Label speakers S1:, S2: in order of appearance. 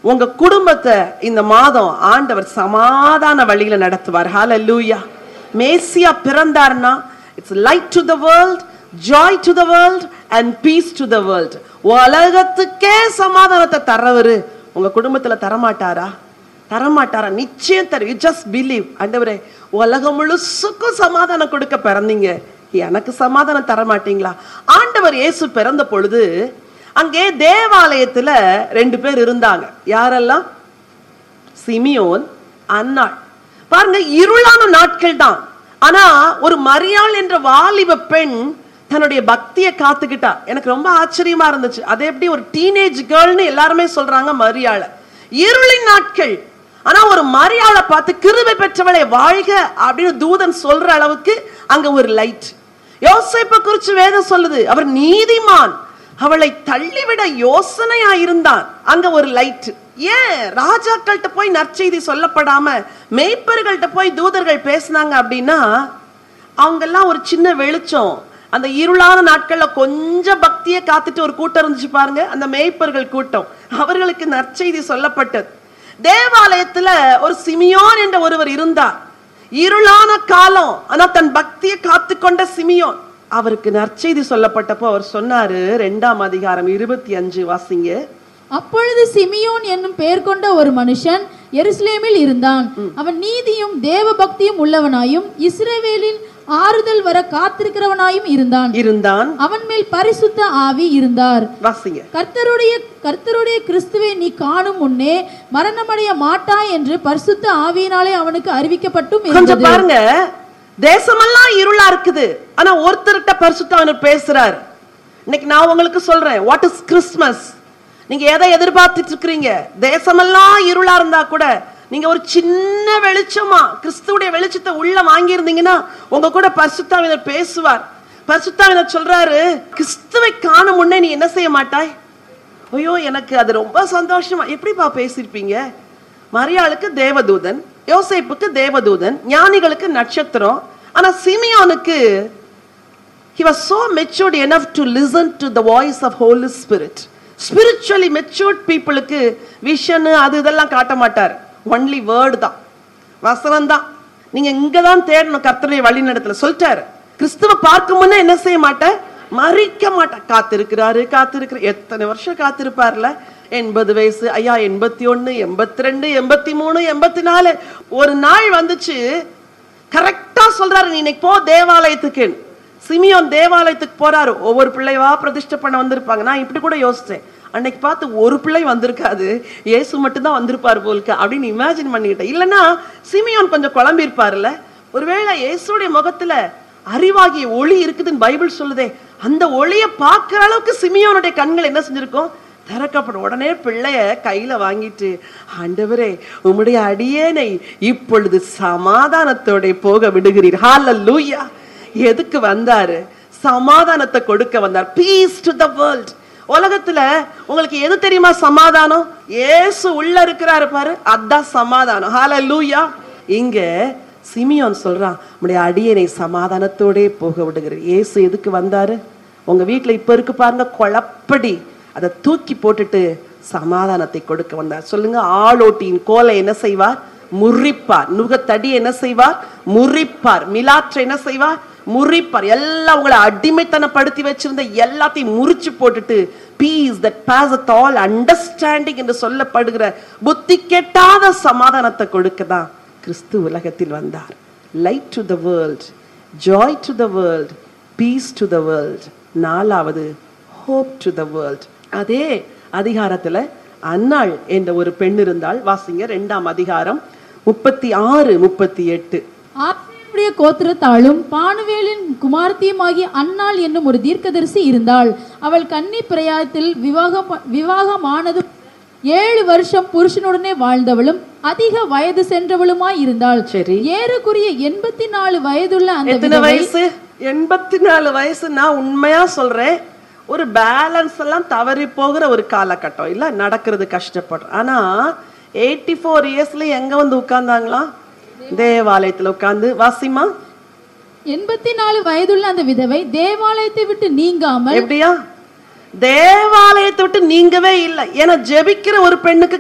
S1: உங்க குடும்பத்தை இந்த மாதம் ஆண்டவர் சமாதான வழியில நடத்துவார் ஹalleluya மேசியா பிறந்தார்னா it's light to the world joy to the world and peace to the world உலகத்துக்கே சமாதானத்தை தர்றவரு உங்க குடும்பத்துல தரமாட்டாரா தரமாட்டாரா நிச்சயம் தரும் யூ ஜஸ்ட் பிலீவ் ஆண்டவரே உலகம் முழுசுக்கும் சமாதானம் கொடுக்க பிறந்தீங்க எனக்கு சமாதானம் தர மாட்டீங்களா ஆண்டவர் இயேசு பிறந்த பொழுது அங்கே தேவாலயத்துல ரெண்டு பேர் இருந்தாங்க யாரெல்லாம் சிமியோன் அன்னாள் பாருங்க இருளான நாட்கள் தான் ஆனா ஒரு மரியாள் என்ற வாலிப பெண் தன்னுடைய பக்தியை காத்துக்கிட்டா எனக்கு ரொம்ப ஆச்சரியமா இருந்துச்சு அது எப்படி ஒரு டீனேஜ் கேர்ள்னு எல்லாருமே சொல்றாங்க மரியாள இருளின் நாட்கள் ஆனா ஒரு மரியாளை பார்த்து கிருபை பெற்றவளை வாழ்க அப்படின்னு தூதன் சொல்ற அளவுக்கு அங்க ஒரு லைட் யோசேப்பை குறிச்சு வேதம் சொல்லுது அவர் நீதிமான் அவளை தள்ளிவிட யோசனையா இருந்தான் அங்க ஒரு லைட் ஏன் ராஜாக்கள்கிட்ட போய் நற்செய்தி சொல்லப்படாம மேய்ப்பர்கள்ட்ட போய் தூதர்கள் பேசினாங்க அப்படின்னா அவங்கெல்லாம் ஒரு சின்ன வெளிச்சம் அந்த இருளான நாட்கள்ல கொஞ்சம் பக்தியை காத்துட்டு ஒரு கூட்டம் இருந்துச்சு பாருங்க அந்த மேய்ப்பர்கள் கூட்டம் அவர்களுக்கு நற்செய்தி சொல்லப்பட்டது தேவாலயத்துல ஒரு சிமியோன் என்ற ஒருவர் இருந்தார் இருளான காலம் ஆனா தன் பக்தியை காத்துக்கொண்ட சிமியோன் அவருக்கு நற்செய்தி சொல்லப்பட்டப்போ அவர் சொன்னாரு ரெண்டாம் அதிகாரம் இருபத்தி அஞ்சு வாசிங்க
S2: அப்பொழுது சிமியோன் என்னும் பெயர் கொண்ட ஒரு மனுஷன் எருசலேமில் இருந்தான் அவன் நீதியும் தேவ பக்தியும் உள்ளவனாயும் இஸ்ரவேலின் ஆறுதல் வர காத்திருக்கிறவனாயும் இருந்தான்
S1: இருந்தான்
S2: அவன் மேல் பரிசுத்த ஆவி இருந்தார்
S1: வாசிங்க
S2: கர்த்தருடைய கர்த்தருடைய கிறிஸ்துவை நீ காணும் முன்னே மரணமடைய மாட்டாய் என்று பரிசுத்த ஆவியினாலே அவனுக்கு அறிவிக்கப்பட்டும்
S1: கொஞ்சம்
S2: இருந்தது
S1: பாருங்க தேசமெல்லாம் இருளா இருக்குது ஆனா ஒருத்தர்கிட்ட பரிசுத்தவனர் பேசுறாரு இன்னைக்கு நான் உங்களுக்கு சொல்றேன் வாட் இஸ் கிறிஸ்மஸ் நீங்க எதை எதிர்பார்த்துட்டு இருக்கிறீங்க தேசமெல்லாம் இருளா இருந்தா கூட நீங்க ஒரு சின்ன வெளிச்சமா கிறிஸ்துவுடைய வெளிச்சத்தை உள்ள வாங்கியிருந்தீங்கன்னா உங்க கூட பரிசுத்தாவினர் பேசுவார் பரிசுத்தாவினர் சொல்றாரு கிறிஸ்துவை காணும் முன்னே நீ என்ன செய்ய மாட்டாய் ஐயோ எனக்கு அது ரொம்ப சந்தோஷமா எப்படிப்பா பேசியிருப்பீங்க மரியாளுக்கு தேவதூதன் யோசேப்புக்கு தேவதூதன் ஞானிகளுக்கு நட்சத்திரம் ஆனா சிமியோனுக்கு he was so matured enough to listen to the voice of holy spirit spiritually matured peopleக்கு விஷன் அது இதெல்லாம் காட்ட மாட்டார் ஒன்லி வேர்டு தான் வசனம் தான் நீங்க இங்க தான் தேடணும் கர்த்தருடைய வழி நடத்தல சொல்லிட்டாரு கிறிஸ்துவ பார்க்கும் முன்னே என்ன செய்ய மாட்டேன் மறிக்க மாட்டேன் காத்திருக்கிறாரு காத்திருக்கிற எத்தனை வருஷம் காத்திருப்பார்ல எண்பது வயசு ஐயா எண்பத்தி ஒண்ணு எண்பத்தி ரெண்டு எண்பத்தி மூணு எண்பத்தி நாலு ஒரு நாள் வந்துச்சு கரெக்டா சொல்றாரு நீ இன்னைக்கு போ தேவாலயத்துக்கு சிமியோன் தேவாலயத்துக்கு போறாரு ஒவ்வொரு பிள்ளைவா பிரதிஷ்டை பண்ண வந்திருப்பாங்க நான் இப்படி கூட யோசிச்சேன் அன்னைக்கு பார்த்து ஒரு பிள்ளை வந்திருக்காது இயேசு மட்டும்தான் வந்திருப்பார் போலுக்கு அப்படின்னு இமேஜின் பண்ணிக்கிட்டேன் இல்லைன்னா சிமியோன் கொஞ்சம் குழம்பி இருப்பார்ல ஒருவேளை இயேசுடைய முகத்துல அறிவாகிய ஒளி இருக்குதுன்னு பைபிள் சொல்லுதே அந்த ஒளியை பார்க்கிற அளவுக்கு சிமியோனுடைய கண்கள் என்ன செஞ்சிருக்கும் திறக்கப்படும் உடனே பிள்ளைய கையில வாங்கிட்டு ஆண்டவரே உம்முடைய அடியேனை இப்பொழுது சமாதானத்தோட போக விடுகிறீர் ஹalleluya எதுக்கு வந்தாரு சமாதானத்தை கொடுக்க வந்தார் பீஸ் டு த வேர்ல்ட் உலகத்துல உங்களுக்கு எது தெரியுமா சமாதானம் இயேசு உள்ள இருக்கிறாரு பாரு அதான் சமாதானம் ஹalleluya இங்க சிமியோன் சொல்றான் உம்முடைய அடியனை சமாதானத்தோடே போக விடுகிறீர் இயேசு எதுக்கு வந்தாரு உங்க வீட்டுல இப்ப இருக்கு பாருங்க குழப்படி அதை தூக்கி போட்டுட்டு சமாதானத்தை கொடுக்க வந்தார் சொல்லுங்க ஆளோட்டியின் கோலை என்ன செய்வார் முறிப்பார் நுகத்தடி என்ன செய்வார் முறிப்பார் மிலாற்றை என்ன செய்வார் முறிப்பார் எல்லாம் உங்களை அடிமைத்தனப்படுத்தி வச்சிருந்த எல்லாத்தையும் முறிச்சு போட்டுட்டு peace that pass all understanding என்று சொல்லப்படுகிற புத்தி கெட்டாத சமாதானத்தை கொடுக்க தான் கிறிஸ்து உலகத்தில் வந்தார் light to the world joy to the world peace to the world நாலாவது ஹோப் டு த வேர்ல்ட் அதே அதிகாரத்துல அன்னாள் என்ற ஒரு பெண் இருந்தால் வாசிங்க ரெண்டாம் அதிகாரம் முப்பத்தி ஆறு முப்பத்தி எட்டு
S2: ஆசேருடைய கோத்திரத்தாளும் பானுவேலின் குமாரத்தியுமாகிய அன்னாள் என்னும் ஒரு தீர்க்கதரிசி இருந்தாள் அவள் கன்னி பிரயாயத்தில் விவாகம் விவாகமானது ஏழு வருஷம் புருஷனுடனே வாழ்ந்தவளும் அதிக வயது சென்றவளுமாய் இருந்தாள்
S1: சரி.
S2: ஏறக்குறைய எண்பத்தி நாலு வயதுள்ள அந்த
S1: எத்தனை
S2: விதவை
S1: வயசு எண்பத்தி நாலு வயசு நான் உண்மையா சொல்றேன் ஒரு பேலன்ஸ் எல்லாம் தவறி போகிற ஒரு காலகட்டம் இல்ல நடக்கிறது கஷ்டப்படுறோம் ஆனா எயிட்டி ஃபோர் இயர்ஸ்ல எங்க வந்து உட்கார்ந்தாங்களாம் தேவாலயத்துல உட்கார்ந்து வாசிமா
S2: எண்பத்தி நாலு வயதுள்ள அந்த விதவை தேவாலயத்தை விட்டு நீங்காமல்
S1: எப்படியா தேவாலயத்தை விட்டு நீங்கவே இல்லை ஏன்னா ஜெபிக்கிற ஒரு பெண்ணுக்கு